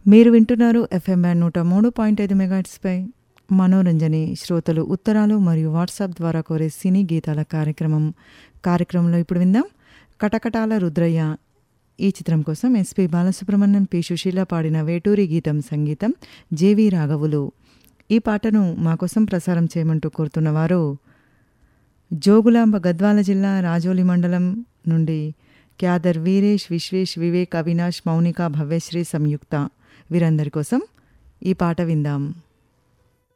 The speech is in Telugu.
మీరు వింటున్నారు ఎఫ్ఎం బ్యాండ్ నూట మూడు పాయింట్ ఐదు మెగాట్స్పై మనోరంజని శ్రోతలు ఉత్తరాలు మరియు వాట్సాప్ ద్వారా కోరే సినీ గీతాల కార్యక్రమం కార్యక్రమంలో ఇప్పుడు విందాం కటకటాల రుద్రయ్య ఈ చిత్రం కోసం ఎస్పి బాలసుబ్రహ్మణ్యం పి సుశీల పాడిన వేటూరి గీతం సంగీతం జేవి రాఘవులు ఈ పాటను మా కోసం ప్రసారం చేయమంటూ కోరుతున్నవారు జోగులాంబ గద్వాల జిల్లా రాజోలి మండలం నుండి క్యాదర్ వీరేష్ విశ్వేష్ వివేక్ అవినాష్ మౌనిక భవ్యశ్రీ సంయుక్త వీరందరి కోసం ఈ పాట విందాం